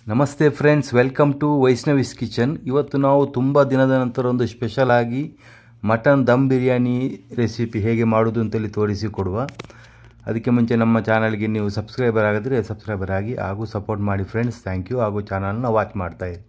ನಮಸ್ತೆ friends welcome to Vaishnavi's kitchen ಇವತ್ತು ನಾವು ತುಂಬ ದಿನದ ನಂತರ ಒಂದು ಸ್ಪೆಷಲ್ ಆಗಿ ಮಟನ್ ದಮ್ ಬಿರಿಯಾನಿ ರೆಸಿಪಿ ಹೇಗೆ ಮಾಡೋದು ಅಂತೇಳಿ ತೋರಿಸಿಕೊಡುವ ಅದಕ್ಕೆ ಮುಂಚೆ ನಮ್ಮ ಚಾನಲ್ಗೆ ನೀವು ಸಬ್ಸ್ಕ್ರೈಬರ್ ಆಗಿದ್ರೆ ಸಬ್ಸ್ಕ್ರೈಬರ್ ಆಗಿ ಹಾಗೂ ಸಪೋರ್ಟ್ ಮಾಡಿ ಫ್ರೆಂಡ್ಸ್ ಥ್ಯಾಂಕ್ ಯು ಹಾಗೂ ಚಾನಲ್ನ ವಾಚ್ ಮಾಡ್ತಾಯಿರಿ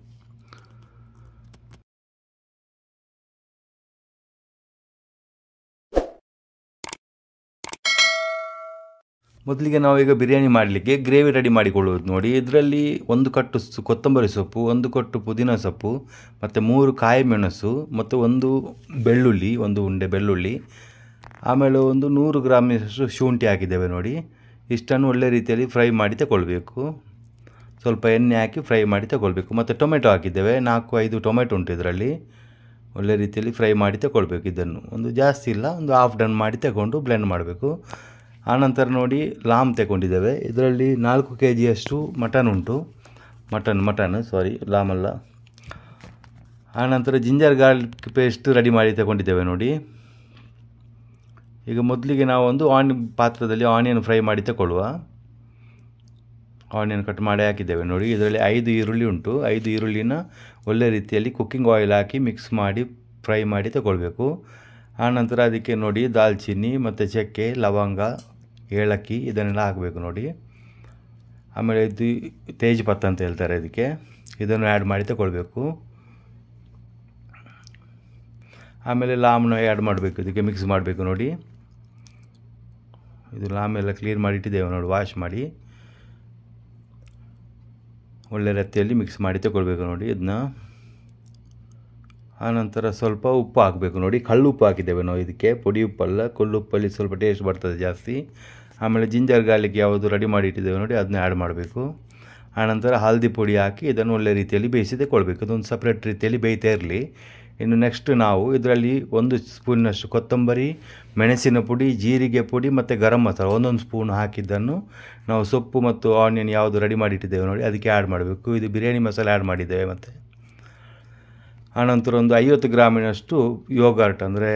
ಮೊದಲಿಗೆ ನಾವು ಈಗ ಬಿರಿಯಾನಿ ಮಾಡಲಿಕ್ಕೆ ಗ್ರೇವಿ ರೆಡಿ ಮಾಡಿಕೊಳ್ಳುವುದು ನೋಡಿ ಇದರಲ್ಲಿ ಒಂದು ಕಟ್ಟು ಸು- ಕೊತ್ತಂಬರಿ ಸೊಪ್ಪು ಒಂದು ಕಟ್ಟು ಪುದೀನ ಸೊಪ್ಪು ಮತ್ತು ಮೂರು ಕಾಯಿ ಮೆಣಸು ಮತ್ತು ಒಂದು ಬೆಳ್ಳುಳ್ಳಿ ಒಂದು ಉಂಡೆ ಬೆಳ್ಳುಳ್ಳಿ ಆಮೇಲೆ ಒಂದು ನೂರು ಗ್ರಾಮಿನಷ್ಟು ಶುಂಠಿ ಹಾಕಿದ್ದೇವೆ ನೋಡಿ ಇಷ್ಟನ್ನು ಒಳ್ಳೆ ರೀತಿಯಲ್ಲಿ ಫ್ರೈ ಮಾಡಿ ತಗೊಳ್ಬೇಕು ಸ್ವಲ್ಪ ಎಣ್ಣೆ ಹಾಕಿ ಫ್ರೈ ಮಾಡಿ ತಗೊಳ್ಬೇಕು ಮತ್ತು ಟೊಮೆಟೊ ಹಾಕಿದ್ದೇವೆ ನಾಲ್ಕು ಐದು ಟೊಮೆಟೊ ಉಂಟು ಇದರಲ್ಲಿ ಒಳ್ಳೆ ರೀತಿಯಲ್ಲಿ ಫ್ರೈ ಮಾಡಿ ತಗೊಳ್ಬೇಕು ಇದನ್ನು ಒಂದು ಜಾಸ್ತಿ ಇಲ್ಲ ಒಂದು ಹಾಫ್ ಡನ್ ಮಾಡಿ ತಗೊಂಡು ಬ್ಲೆಂಡ್ ಮಾಡಬೇಕು ಆನಂತರ ನೋಡಿ ಲಾಮ್ ತಗೊಂಡಿದ್ದೇವೆ ಇದರಲ್ಲಿ ನಾಲ್ಕು ಕೆ ಜಿಯಷ್ಟು ಮಟನ್ ಉಂಟು ಮಟನ್ ಮಟನ್ ಸಾರಿ ಲಾಮ್ ಅಲ್ಲ ಆನಂತರ ಜಿಂಜರ್ ಗಾರ್ಲಿಕ್ ಪೇಸ್ಟ್ ರೆಡಿ ಮಾಡಿ ತಗೊಂಡಿದ್ದೇವೆ ನೋಡಿ ಈಗ ಮೊದಲಿಗೆ ನಾವು ಒಂದು ಆನ್ ಪಾತ್ರದಲ್ಲಿ ಆನಿಯನ್ ಫ್ರೈ ಮಾಡಿ ತಗೊಳ್ಳುವ ಆನಿಯನ್ ಕಟ್ ಮಾಡಿ ಹಾಕಿದ್ದೇವೆ ನೋಡಿ ಇದರಲ್ಲಿ ಐದು ಈರುಳ್ಳಿ ಉಂಟು ಐದು ಈರುಳ್ಳಿನ ಒಳ್ಳೆ ರೀತಿಯಲ್ಲಿ ಕುಕ್ಕಿಂಗ್ ಆಯಿಲ್ ಹಾಕಿ ಮಿಕ್ಸ್ ಮಾಡಿ ಫ್ರೈ ಮಾಡಿ ತಗೊಳ್ಬೇಕು ಆನಂತರ ಅದಕ್ಕೆ ನೋಡಿ ದಾಲ್ಚಿನ್ನಿ ಮತ್ತು ಚಕ್ಕೆ ಲವಂಗ ಏಲಕ್ಕಿ ಇದನ್ನೆಲ್ಲ ಹಾಕಬೇಕು ನೋಡಿ ಆಮೇಲೆ ಇದು ತೇಜ್ಪತ್ತ ಅಂತ ಹೇಳ್ತಾರೆ ಇದಕ್ಕೆ ಇದನ್ನು ಆ್ಯಡ್ ಮಾಡಿ ತಗೊಳ್ಬೇಕು ಆಮೇಲೆ ಲಾಮ್ನ ಆ್ಯಡ್ ಮಾಡಬೇಕು ಇದಕ್ಕೆ ಮಿಕ್ಸ್ ಮಾಡಬೇಕು ನೋಡಿ ಇದು ಲಾಮ್ ಎಲ್ಲ ಕ್ಲೀನ್ ಮಾಡಿ ಇಟ್ಟಿದ್ದೇವೆ ನೋಡಿ ವಾಶ್ ಮಾಡಿ ಒಳ್ಳೆ ರೀತಿಯಲ್ಲಿ ಮಿಕ್ಸ್ ಮಾಡಿ ತಗೊಳ್ಬೇಕು ನೋಡಿ ಇದನ್ನ ಆನಂತರ ಸ್ವಲ್ಪ ಉಪ್ಪು ಹಾಕಬೇಕು ನೋಡಿ ಕಳ್ಳುಪ್ಪು ಹಾಕಿದ್ದೇವೆ ನಾವು ಇದಕ್ಕೆ ಪುಡಿ ಉಪ್ಪಲ್ಲ ಕಳ್ಳುಪ್ಪಲ್ಲಿ ಸ್ವಲ್ಪ ಟೇಸ್ಟ್ ಬರ್ತದೆ ಜಾಸ್ತಿ ಆಮೇಲೆ ಜಿಂಜರ್ ಗಾರ್ಲಿಕ್ ಯಾವುದು ರೆಡಿ ಮಾಡಿ ಇಟ್ಟಿದ್ದೇವೆ ನೋಡಿ ಅದನ್ನ ಆ್ಯಡ್ ಮಾಡಬೇಕು ಆನಂತರ ಹಲ್ದಿ ಪುಡಿ ಹಾಕಿ ಇದನ್ನು ಒಳ್ಳೆ ರೀತಿಯಲ್ಲಿ ಬೇಯಿಸಿ ತಗೊಳ್ಬೇಕು ಅದೊಂದು ಸಪ್ರೇಟ್ ರೀತಿಯಲ್ಲಿ ಬೇಯ್ತಾ ಇರಲಿ ಇನ್ನು ನೆಕ್ಸ್ಟ್ ನಾವು ಇದರಲ್ಲಿ ಒಂದು ಸ್ಪೂನಷ್ಟು ಕೊತ್ತಂಬರಿ ಮೆಣಸಿನ ಪುಡಿ ಜೀರಿಗೆ ಪುಡಿ ಮತ್ತು ಗರಂ ಮಸಾಲ ಒಂದೊಂದು ಸ್ಪೂನ್ ಹಾಕಿದ್ದನ್ನು ನಾವು ಸೊಪ್ಪು ಮತ್ತು ಆನಿಯನ್ ಯಾವುದು ರೆಡಿ ಮಾಡಿಟ್ಟಿದ್ದೇವೆ ನೋಡಿ ಅದಕ್ಕೆ ಆ್ಯಡ್ ಮಾಡಬೇಕು ಇದು ಬಿರಿಯಾನಿ ಮಸಾಲೆ ಆ್ಯಡ್ ಮಾಡಿದ್ದೇವೆ ಮತ್ತು ಆನಂತರ ಒಂದು ಐವತ್ತು ಗ್ರಾಮಿನಷ್ಟು ಯೋಗರ್ಟ್ ಅಂದರೆ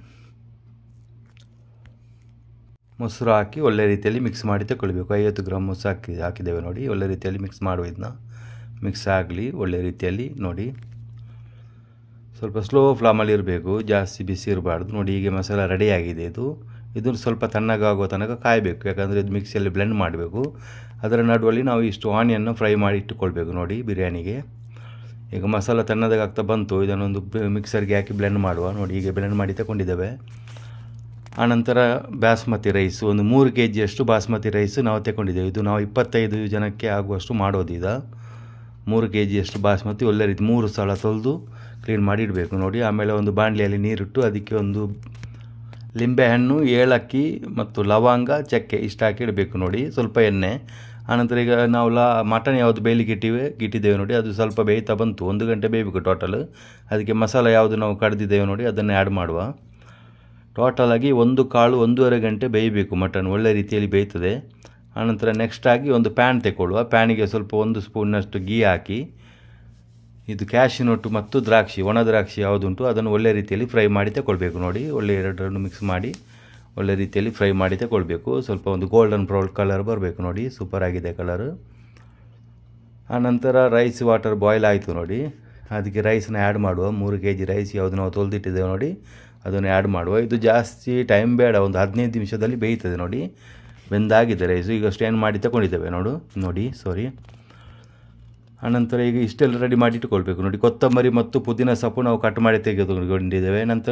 ಮೊಸರು ಹಾಕಿ ಒಳ್ಳೆ ರೀತಿಯಲ್ಲಿ ಮಿಕ್ಸ್ ಮಾಡಿ ತಗೊಳ್ಬೇಕು ಐವತ್ತು ಗ್ರಾಮ್ ಮೊಸರು ಹಾಕಿ ಹಾಕಿದ್ದೇವೆ ನೋಡಿ ಒಳ್ಳೆ ರೀತಿಯಲ್ಲಿ ಮಿಕ್ಸ್ ಮಾಡುವ ಇದನ್ನ ಮಿಕ್ಸ್ ಆಗಲಿ ಒಳ್ಳೆ ರೀತಿಯಲ್ಲಿ ನೋಡಿ ಸ್ವಲ್ಪ ಸ್ಲೋ ಫ್ಲಾಮಲ್ಲಿ ಇರಬೇಕು ಜಾಸ್ತಿ ಬಿಸಿ ಇರಬಾರ್ದು ನೋಡಿ ಹೀಗೆ ಮಸಾಲ ರೆಡಿ ಆಗಿದೆ ಇದು ಇದು ಸ್ವಲ್ಪ ತಣ್ಣಗಾಗೋ ತನಕ ಕಾಯಬೇಕು ಯಾಕಂದರೆ ಇದು ಮಿಕ್ಸಿಯಲ್ಲಿ ಬ್ಲೆಂಡ್ ಮಾಡಬೇಕು ಅದರ ನಡುವಲ್ಲಿ ನಾವು ಇಷ್ಟು ಆನಿಯನ್ನು ಫ್ರೈ ಮಾಡಿ ಇಟ್ಟುಕೊಳ್ಬೇಕು ನೋಡಿ ಬಿರಿಯಾನಿಗೆ ಈಗ ಮಸಾಲ ತಣ್ಣದಾಗ್ತಾ ಬಂತು ಇದನ್ನೊಂದು ಮಿಕ್ಸರ್ಗೆ ಹಾಕಿ ಬ್ಲೆಂಡ್ ಮಾಡುವ ನೋಡಿ ಹೀಗೆ ಬ್ಲೆಂಡ್ ಮಾಡಿ ತಗೊಂಡಿದ್ದೇವೆ ಆನಂತರ ಬಾಸ್ಮತಿ ರೈಸ್ ಒಂದು ಮೂರು ಕೆ ಜಿಯಷ್ಟು ಬಾಸ್ಮತಿ ರೈಸ್ ನಾವು ತಗೊಂಡಿದ್ದೇವೆ ಇದು ನಾವು ಇಪ್ಪತ್ತೈದು ಜನಕ್ಕೆ ಆಗುವಷ್ಟು ಮಾಡೋದೀಗ ಮೂರು ಕೆ ಜಿಯಷ್ಟು ಬಾಸ್ಮತಿ ಒಳ್ಳೆ ರೀತಿ ಮೂರು ಸಲ ತೊಳೆದು ಕ್ಲೀನ್ ಮಾಡಿ ಇಡಬೇಕು ನೋಡಿ ಆಮೇಲೆ ಒಂದು ಬಾಣಲಿಯಲ್ಲಿ ನೀರಿಟ್ಟು ಅದಕ್ಕೆ ಒಂದು ಲಿಂಬೆಹಣ್ಣು ಏಲಕ್ಕಿ ಮತ್ತು ಲವಂಗ ಚಕ್ಕೆ ಇಷ್ಟು ಹಾಕಿ ಇಡಬೇಕು ನೋಡಿ ಸ್ವಲ್ಪ ಎಣ್ಣೆ ಆನಂತರ ಈಗ ನಾವು ಲಾ ಮಟನ್ ಯಾವುದು ಬೇಯಲಿಕ್ಕೆ ಇಟ್ಟಿವೆ ಇಟ್ಟಿದ್ದೇವೆ ನೋಡಿ ಅದು ಸ್ವಲ್ಪ ಬೇಯ್ತಾ ಬಂತು ಒಂದು ಗಂಟೆ ಬೇಯಬೇಕು ಟೋಟಲ್ ಅದಕ್ಕೆ ಮಸಾಲ ಯಾವುದು ನಾವು ಕಡ್ದಿದ್ದೇವೆ ನೋಡಿ ಅದನ್ನು ಆ್ಯಡ್ ಮಾಡುವ ಟೋಟಲಾಗಿ ಒಂದು ಕಾಳು ಒಂದೂವರೆ ಗಂಟೆ ಬೇಯಬೇಕು ಮಟನ್ ಒಳ್ಳೆ ರೀತಿಯಲ್ಲಿ ಬೇಯ್ತದೆ ಆನಂತರ ನೆಕ್ಸ್ಟ್ ಆಗಿ ಒಂದು ಪ್ಯಾನ್ ತೆಗೊಳ್ಳುವ ಪ್ಯಾನಿಗೆ ಸ್ವಲ್ಪ ಒಂದು ಸ್ಪೂನ್ನಷ್ಟು ಗೀ ಹಾಕಿ ಇದು ಕ್ಯಾಶಿನೊಟ್ಟು ಮತ್ತು ದ್ರಾಕ್ಷಿ ಒಣ ದ್ರಾಕ್ಷಿ ಯಾವುದುಂಟು ಅದನ್ನು ಒಳ್ಳೆ ರೀತಿಯಲ್ಲಿ ಫ್ರೈ ಮಾಡಿ ತಗೊಳ್ಬೇಕು ನೋಡಿ ಒಳ್ಳೆ ಎರಡರನ್ನು ಮಿಕ್ಸ್ ಮಾಡಿ ಒಳ್ಳೆ ರೀತಿಯಲ್ಲಿ ಫ್ರೈ ಮಾಡಿ ತಗೊಳ್ಬೇಕು ಸ್ವಲ್ಪ ಒಂದು ಗೋಲ್ಡನ್ ಬ್ರೌನ್ ಕಲರ್ ಬರಬೇಕು ನೋಡಿ ಸೂಪರ್ ಆಗಿದೆ ಕಲರು ಆನಂತರ ರೈಸ್ ವಾಟರ್ ಬಾಯ್ಲ್ ಆಯಿತು ನೋಡಿ ಅದಕ್ಕೆ ರೈಸನ್ನ ಆ್ಯಡ್ ಮಾಡುವ ಮೂರು ಕೆ ಜಿ ರೈಸ್ ಯಾವುದು ನಾವು ತೊಳೆದಿಟ್ಟಿದ್ದೇವೆ ನೋಡಿ ಅದನ್ನು ಆ್ಯಡ್ ಮಾಡುವ ಇದು ಜಾಸ್ತಿ ಟೈಮ್ ಬೇಡ ಒಂದು ಹದಿನೈದು ನಿಮಿಷದಲ್ಲಿ ಬೇಯ್ತದೆ ನೋಡಿ ಬೆಂದಾಗಿದೆ ರೈಸು ಈಗ ಸ್ಟೇನ್ ಮಾಡಿ ತಗೊಂಡಿದ್ದೇವೆ ನೋಡು ನೋಡಿ ಸಾರಿ ಆನಂತರ ಈಗ ಇಷ್ಟೆಲ್ಲ ರೆಡಿ ಮಾಡಿ ಇಟ್ಕೊಳ್ಬೇಕು ನೋಡಿ ಕೊತ್ತಂಬರಿ ಮತ್ತು ಪುದೀನ ಸೊಪ್ಪು ನಾವು ಕಟ್ ಮಾಡಿ ತೆಗೆದುಕೊಂಡಿದ್ದೇವೆ ನಂತರ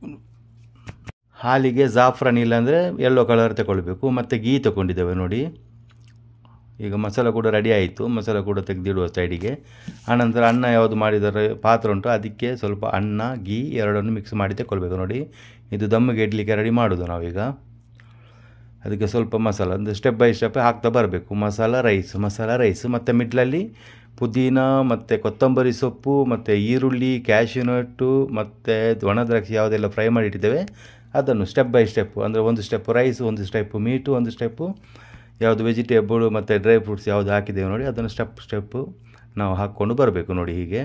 ಹಾಲಿಗೆ ಜಾಫ್ರಾನ್ ಇಲ್ಲಾಂದರೆ ಯೆಲ್ಲೋ ಕಲರ್ ತಗೊಳ್ಬೇಕು ಮತ್ತು ಗೀ ತಗೊಂಡಿದ್ದೇವೆ ನೋಡಿ ಈಗ ಮಸಾಲ ಕೂಡ ರೆಡಿ ಆಯಿತು ಮಸಾಲ ಕೂಡ ತೆಗೆದಿಡುವ ಸೈಡಿಗೆ ಆನಂತರ ಅನ್ನ ಯಾವುದು ಮಾಡಿದರೆ ಪಾತ್ರ ಉಂಟು ಅದಕ್ಕೆ ಸ್ವಲ್ಪ ಅನ್ನ ಗೀ ಎರಡನ್ನು ಮಿಕ್ಸ್ ಮಾಡಿ ತಗೊಳ್ಬೇಕು ನೋಡಿ ಇದು ದಮ್ಮಿಗೆ ಇಡಲಿಕ್ಕೆ ರೆಡಿ ಮಾಡೋದು ನಾವೀಗ ಅದಕ್ಕೆ ಸ್ವಲ್ಪ ಮಸಾಲ ಅಂದರೆ ಸ್ಟೆಪ್ ಬೈ ಸ್ಟೆಪ್ ಹಾಕ್ತಾ ಬರಬೇಕು ಮಸಾಲ ರೈಸ್ ಮಸಾಲ ರೈಸ್ ಮತ್ತು ಮಿಡ್ಲಲ್ಲಿ ಪುದೀನ ಮತ್ತು ಕೊತ್ತಂಬರಿ ಸೊಪ್ಪು ಮತ್ತು ಈರುಳ್ಳಿ ಕ್ಯಾಶ್ಯೂನಟ್ಟು ಮತ್ತು ಒಣ ದ್ರಾಕ್ಷಿ ಯಾವುದೆಲ್ಲ ಫ್ರೈ ಮಾಡಿ ಇಟ್ಟಿದ್ದೇವೆ ಅದನ್ನು ಸ್ಟೆಪ್ ಬೈ ಸ್ಟೆಪ್ಪು ಅಂದರೆ ಒಂದು ಸ್ಟೆಪ್ ರೈಸ್ ಒಂದು ಸ್ಟೆಪ್ಪು ಮೀಟು ಒಂದು ಸ್ಟೆಪ್ಪು ಯಾವುದು ವೆಜಿಟೇಬಲ್ ಮತ್ತು ಡ್ರೈ ಫ್ರೂಟ್ಸ್ ಯಾವುದು ಹಾಕಿದ್ದೇವೆ ನೋಡಿ ಅದನ್ನು ಸ್ಟೆಪ್ ಸ್ಟೆಪ್ಪು ನಾವು ಹಾಕ್ಕೊಂಡು ಬರಬೇಕು ನೋಡಿ ಹೀಗೆ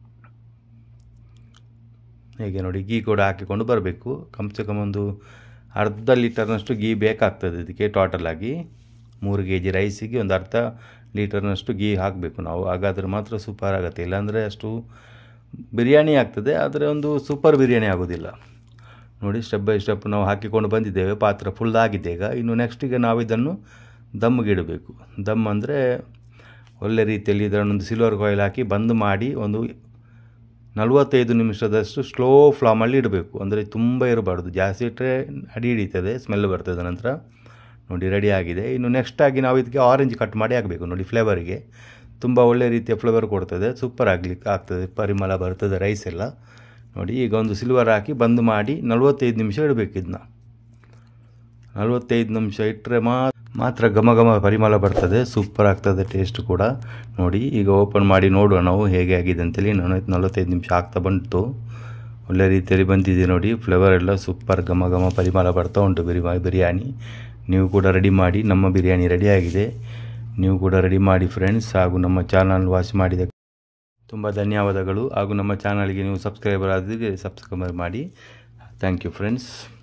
ಹೀಗೆ ನೋಡಿ ಗೀ ಕೂಡ ಹಾಕಿಕೊಂಡು ಬರಬೇಕು ಕಮ್ ಸೆ ಕಮ್ ಒಂದು ಅರ್ಧ ಲೀಟರ್ನಷ್ಟು ಗೀ ಬೇಕಾಗ್ತದೆ ಇದಕ್ಕೆ ಟೋಟಲಾಗಿ ಮೂರು ಕೆ ಜಿ ರೈಸಿಗೆ ಒಂದು ಅರ್ಧ ಲೀಟರ್ನಷ್ಟು ಗೀ ಹಾಕಬೇಕು ನಾವು ಹಾಗಾದರೆ ಮಾತ್ರ ಸೂಪರ್ ಆಗುತ್ತೆ ಇಲ್ಲಾಂದರೆ ಅಷ್ಟು ಬಿರಿಯಾನಿ ಆಗ್ತದೆ ಆದರೆ ಒಂದು ಸೂಪರ್ ಬಿರಿಯಾನಿ ಆಗೋದಿಲ್ಲ ನೋಡಿ ಸ್ಟೆಪ್ ಬೈ ಸ್ಟೆಪ್ ನಾವು ಹಾಕಿಕೊಂಡು ಬಂದಿದ್ದೇವೆ ಪಾತ್ರ ಫುಲ್ ಆಗಿದೆ ಈಗ ಇನ್ನು ನೆಕ್ಸ್ಟಿಗೆ ನಾವು ಇದನ್ನು ದಮ್ಮಿಗೆ ಇಡಬೇಕು ದಮ್ ಅಂದರೆ ಒಳ್ಳೆ ರೀತಿಯಲ್ಲಿ ಇದನ್ನೊಂದು ಸಿಲ್ವರ್ ಕಾಯಿಲ್ ಹಾಕಿ ಬಂದ್ ಮಾಡಿ ಒಂದು ನಲವತ್ತೈದು ನಿಮಿಷದಷ್ಟು ಸ್ಲೋ ಫ್ಲಾಮಲ್ಲಿ ಇಡಬೇಕು ಅಂದರೆ ತುಂಬ ಇರಬಾರ್ದು ಜಾಸ್ತಿ ಇಟ್ಟರೆ ಅಡಿ ಹಿಡಿತದೆ ಸ್ಮೆಲ್ ಬರ್ತದೆ ನಂತರ ನೋಡಿ ರೆಡಿ ಆಗಿದೆ ಇನ್ನು ನೆಕ್ಸ್ಟ್ ಆಗಿ ನಾವು ಇದಕ್ಕೆ ಆರೆಂಜ್ ಕಟ್ ಮಾಡಿ ಹಾಕಬೇಕು ನೋಡಿ ಫ್ಲೇವರಿಗೆ ತುಂಬ ಒಳ್ಳೆ ರೀತಿಯ ಫ್ಲೇವರ್ ಕೊಡ್ತದೆ ಸೂಪರ್ ಆಗಲಿಕ್ಕೆ ಆಗ್ತದೆ ಪರಿಮಳ ಬರ್ತದೆ ರೈಸ್ ಎಲ್ಲ ನೋಡಿ ಈಗ ಒಂದು ಸಿಲ್ವರ್ ಹಾಕಿ ಬಂದ್ ಮಾಡಿ ನಲವತ್ತೈದು ನಿಮಿಷ ಇಡಬೇಕು ಇದನ್ನ ನಲವತ್ತೈದು ನಿಮಿಷ ಇಟ್ಟರೆ ಮಾ ಮಾತ್ರ ಘಮ ಘಮ ಪರಿಮಳ ಬರ್ತದೆ ಸೂಪರ್ ಆಗ್ತದೆ ಟೇಸ್ಟ್ ಕೂಡ ನೋಡಿ ಈಗ ಓಪನ್ ಮಾಡಿ ನೋಡುವ ನಾವು ಹೇಗೆ ಆಗಿದೆ ಅಂತೇಳಿ ನಾನು ನಲವತ್ತೈದು ನಿಮಿಷ ಆಗ್ತಾ ಬಂತು ಒಳ್ಳೆ ರೀತಿಯಲ್ಲಿ ಬಂದಿದೆ ನೋಡಿ ಫ್ಲೇವರ್ ಎಲ್ಲ ಸೂಪರ್ ಘಮ ಘಮ ಪರಿಮಳ ಬರ್ತಾ ಉಂಟು ಬಿರಿ ಬಿರಿಯಾನಿ ನೀವು ಕೂಡ ರೆಡಿ ಮಾಡಿ ನಮ್ಮ ಬಿರಿಯಾನಿ ರೆಡಿಯಾಗಿದೆ ನೀವು ಕೂಡ ರೆಡಿ ಮಾಡಿ ಫ್ರೆಂಡ್ಸ್ ಹಾಗೂ ನಮ್ಮ ಚಾನಲ್ ವಾಚ್ ಮಾಡಿದ ತುಂಬ ಧನ್ಯವಾದಗಳು ಹಾಗೂ ನಮ್ಮ ಚಾನಲ್ಗೆ ನೀವು ಸಬ್ಸ್ಕ್ರೈಬರ್ ಆದರೆ ಸಬ್ಸ್ಕ್ರೈಬರ್ ಮಾಡಿ ಥ್ಯಾಂಕ್ ಯು ಫ್ರೆಂಡ್ಸ್